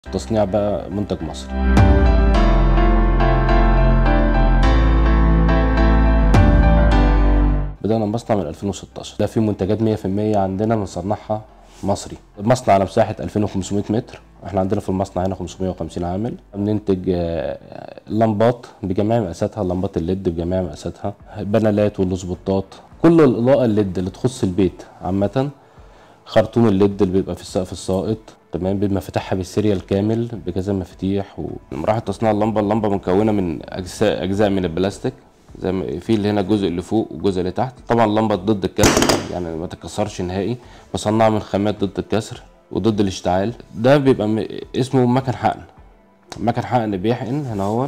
تصنيع بقى منتج مصري بدأنا المصنع من 2016 ده في منتجات 100% عندنا بنصنعها مصري المصنع على مساحة 2500 متر احنا عندنا في المصنع هنا 550 عامل بننتج آه، لمبات بجميع مقاساتها لمبات الليد بجميع مقاساتها بانلات والسبوتات كل الإضاءة الليد اللي تخص البيت عامة خرطوم الليد اللي بيبقى في السقف الساقط تمام بمفاتيحها بالسيريال كامل بكذا مفاتيح ومراحل تصنيع اللمبه اللمبه مكونه من اجزاء اجزاء من البلاستيك زي ما في اللي هنا الجزء اللي فوق والجزء اللي تحت طبعا اللمبه ضد الكسر يعني ما تتكسرش نهائي مصنعه من خامات ضد الكسر وضد الاشتعال ده بيبقى م... اسمه مكن حقن مكن حقن بيحقن هنا هو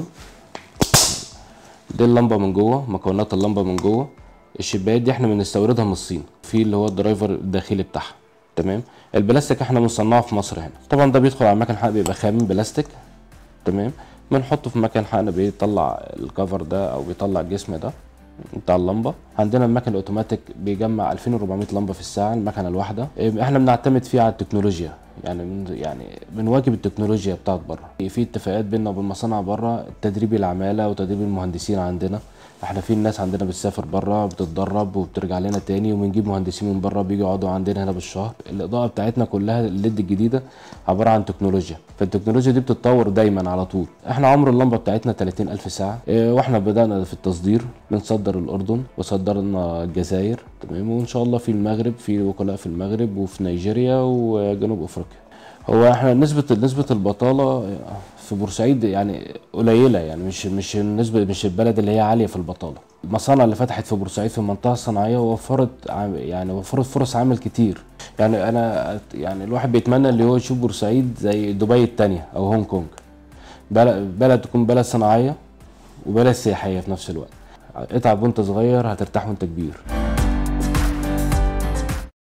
دي اللمبه من جوه مكونات اللمبه من جوه الشبايات دي احنا بنستوردها من الصين في اللي هو الدرايفر الداخلي بتاعها تمام البلاستيك احنا بنصنعه في مصر هنا طبعا ده بيدخل على مكن حقن بيبقى خام بلاستيك تمام بنحطه في مكان حقن بيطلع الكفر ده او بيطلع الجسم ده بتاع اللمبه عندنا المكن الاوتوماتيك بيجمع 2400 لمبه في الساعه المكنه الواحده احنا بنعتمد فيه على التكنولوجيا يعني من يعني بنواكب التكنولوجيا بتاعت بره في اتفاقات بيننا وبين مصانع بره تدريب العماله وتدريب المهندسين عندنا احنا في ناس عندنا بتسافر بره بتتدرب وبترجع لنا تاني وبنجيب مهندسين من بره بيجوا يقعدوا عندنا هنا بالشهر الاضاءه بتاعتنا كلها الليد الجديده عباره عن تكنولوجيا فالتكنولوجيا دي بتتطور دايما على طول احنا عمر اللمبه بتاعتنا 30 الف ساعه اه واحنا بدانا في التصدير بنصدر الاردن وصدرنا الجزائر تمام وان شاء الله في المغرب في وكلاء في المغرب وفي نيجيريا وجنوب افريقيا هو احنا نسبة نسبة البطالة في بورسعيد يعني قليلة يعني مش مش النسبة مش البلد اللي هي عالية في البطالة المصانع اللي فتحت في بورسعيد في المنطقة الصناعية وفرت عم- يعني وفرت فرص عمل كتير يعني انا يعني الواحد بيتمنى اللي هو يشوف بورسعيد زي دبي التانية او هونج كونج بلد, بلد تكون بلد صناعية وبلد سياحية في نفس الوقت اتعب وانت صغير هترتاح وانت كبير